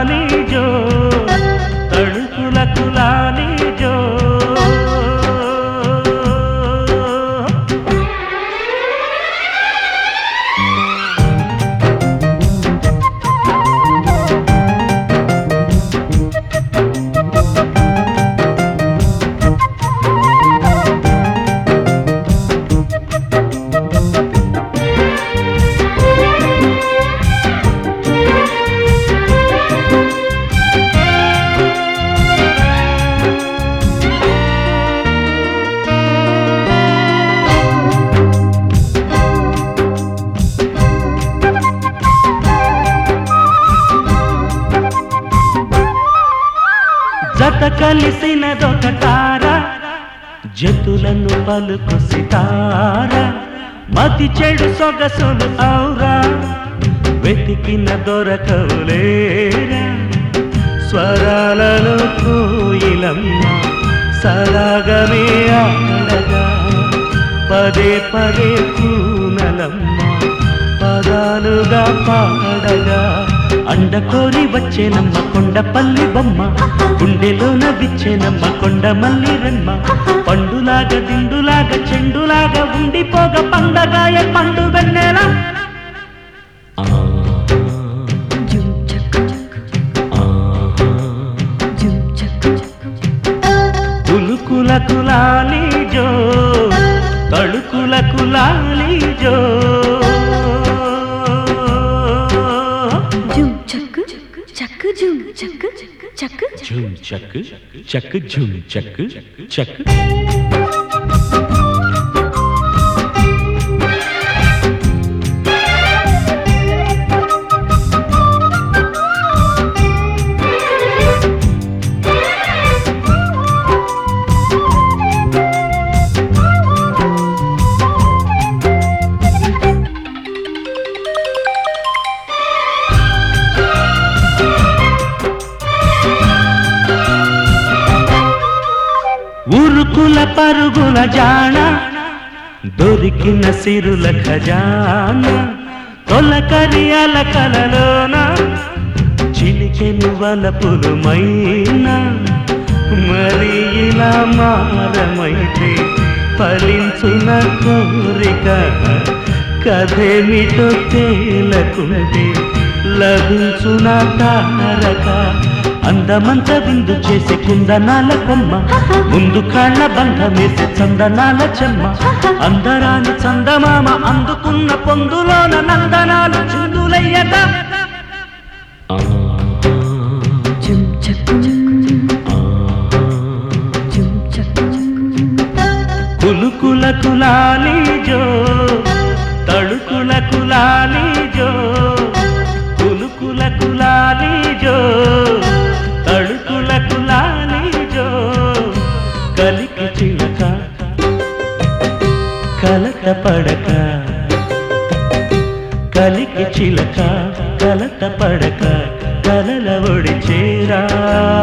లాలి జో తడుకులకు లాలి జో జత కలిసినదొక తార జతులను పలుకు సితార మతి చెడు సొగసులు ఔరా వెతికిన దొరకవులేరా స్వరాలలో కోయిలమ్మ సరాగమే ఆడగా పదే పదే కూనలమ్మ పదాలుగా పాడగా అండకోరి వచ్చేనమ్మ కొండపల్లి బొమ్మ గుండెలోన విచ్చేనమ్మ కొండ మల్లి రెమ్మ పండులాగా దిండులాగా చెండులాగా ఉండిపోగ పండగాయ పండు వెన్నెల జుమ్ చక్ జుమ్ చక్ కులుకులకు లాలి జో తడుకులకు లాలి జో జుమ్ చక్ చక్ జుమ్ చక్ చక్ ఝుమ్ చక్ చక్ ఝుమ్ చక్ చక్ ఉరుకుల పరుగుల జాణ దొరికిన సిరుల ఖజాన తొలకరి అలకలలోన చిలికెను వలపులు మైనా మరి ఇలా మారమైతే ఫలించున కోరిక కథేమిటో తేలకుంటే లభించున తారక అందమంత విందు చేసే కుందనాల కొమ్మ ముందు కాళ్ళ బంధమేసే చందనాల చెమ్మ అందరాని చందమామ అందుకున్న పొందులోన నందనాలు చిందులయ్యగా జుమ్ చక్ జుమ్ చక్ కులుకుల కులాలి జో తడుకుల కులాలి జో కులుకుల కులాలి జో తడుకుల కులాలి జో కలికి చిలక కలత పడక కలికి చిలక కలత పడక కలల ఒడి చేరా